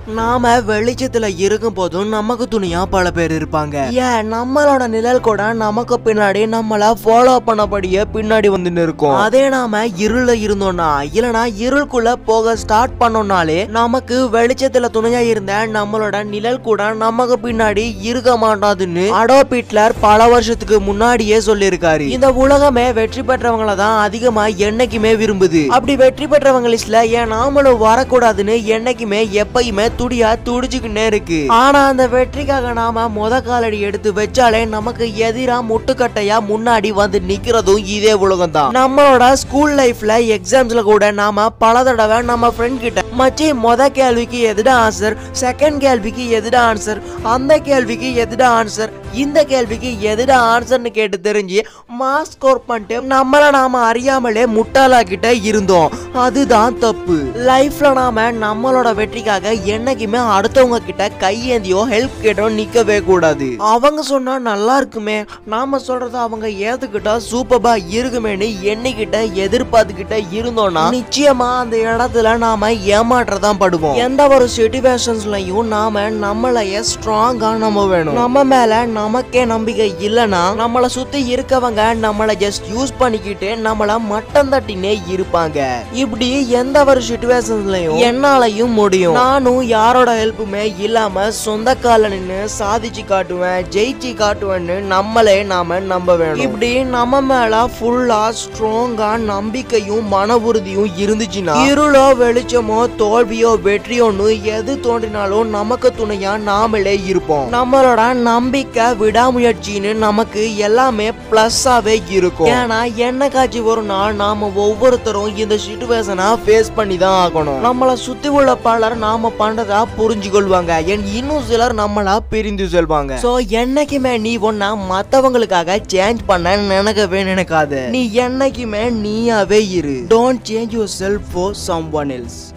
நாம வெளிச்சத்துல இருக்கும் போதும் நமக்கு துணியா பல பேர் இருப்பாங்க ஏன் நம்மளோட நிழல் கூட நமக்கு பின்னாடி நம்மள ஃபாலோ பண்ணபடியே பின்னாடி வந்துட்டு இருக்கும் அதே நாம இருள இருந்தோம்னா இல்லனா இருளுக்குள்ள போக ஸ்டார்ட் பண்ணோம்னாலே நமக்கு வெளிச்சத்துல துணையா இருந்த நம்மளோட நிழல் கூட நமக்கு பின்னாடி இருக்க மாட்டாதுன்னு அடோப் ஹிட்லர் பல வருஷத்துக்கு முன்னாடியே சொல்லியிருக்காரு இந்த உலகமே வெற்றி பெற்றவங்கள தான் அதிகமா என்னைக்குமே விரும்புது அப்படி வெற்றி பெற்றவங்க லிஸ்ட்ல ஏன் நாமளும் வரக்கூடாதுன்னு என்னைக்குமே எப்பயுமே துடியா துடிச்சுக்கிட்டே இருக்கு ஆனா அந்த வெற்றிக்காக நாம முத காலடி எடுத்து வச்சாலே நமக்கு எதிரா முட்டுக்கட்டையா முன்னாடி வந்து நிக்கிறதும் இதே உலகம் தான் நம்மளோட ஸ்கூல் லைஃப்ல எக்ஸாம்ஸ்ல கூட நாம பல தடவை நம்ம ஃப்ரெண்ட் கிட்ட மச்சி முத கேள்விக்கு எதுடா ஆன்சர் செகண்ட் கேள்விக்கு எதுடா ஆன்சர் அந்த கேள்விக்கு எதுடா ஆன்சர் இந்த கேள்விக்கு எதுடா ஆன்சர்னு கேட்டு தெரிஞ்சு மார்க் ஸ்கோர் பண்ணிட்டு நம்மள நாம அறியாமலே முட்டாளாக்கிட்ட இருந்தோம் அதுதான் தப்பு லைஃப்ல நாம நம்மளோட வெற்றிக்காக என்னைக்குமே அடுத்தவங்க கிட்ட கையேந்தியோ ஹெல்ப் கேட்டோ நிக்கவே கூடாது அவங்க சொன்னா நல்லா இருக்குமே நாம சொல்றத அவங்க ஏத்துக்கிட்டா சூப்பரா இருக்குமேன்னு எண்ணிக்கிட்ட எதிர்பார்த்துக்கிட்ட இருந்தோம்னா நிச்சயமா அந்த இடத்துல நாம ஏமாற்றதான் படுவோம் எந்த ஒரு சுச்சுவேஷன்ஸ்லயும் நாம நம்மளைய ஸ்ட்ராங்கா நம்ப வேணும் நம்ம மேல நமக்கே நம்பிக்கை இல்லனா நம்மள சுத்தி இருக்கவங்க நம்மள ஜஸ்ட் யூஸ் பண்ணிக்கிட்டு நம்மள மட்டம் தட்டினே இருப்பாங்க இப்படி எந்த ஒரு சுச்சுவேஷன்ஸ்லயும் என்னாலையும் முடியும் நானும் யாரோட ஹெல்ப்புமே இல்லாம சொந்த கால நின்னு சாதிச்சு காட்டுவேன் ஜெயிச்சு காட்டுவேன்னு நம்மளே நாம நம்ப வேணும் இப்படி நம்ம மேல ஃபுல்லா ஸ்ட்ராங்கா நம்பிக்கையும் மன உறுதியும் இருந்துச்சுன்னா இருளோ வெளிச்சமோ தோல்வியோ வெற்றியோன்னு எது தோன்றினாலும் நமக்கு துணையா நாமளே இருப்போம் நம்மளோட நம்பிக்கை விடாமுயற்சின்னு நமக்கு எல்லாமே பிளஸ்ஸாவே இருக்கும் ஏன்னா என்னைக்காச்சும் ஒரு நாள் நாம ஒவ்வொருத்தரும் இந்த சுச்சுவேஷனா ஃபேஸ் பண்ணி தான் ஆகணும் நம்மள சுத்தி உள்ள பலர் நாம பண்றதா புரிஞ்சு கொள்வாங்க என் இன்னும் சிலர் நம்மளா பிரிந்து செல்வாங்க சோ என்னைக்குமே நீ ஒன்னா மத்தவங்களுக்காக சேஞ்ச் பண்ண நினைக்கவே நினைக்காத நீ என்னைக்குமே நீயாவே இரு don't change yourself for someone else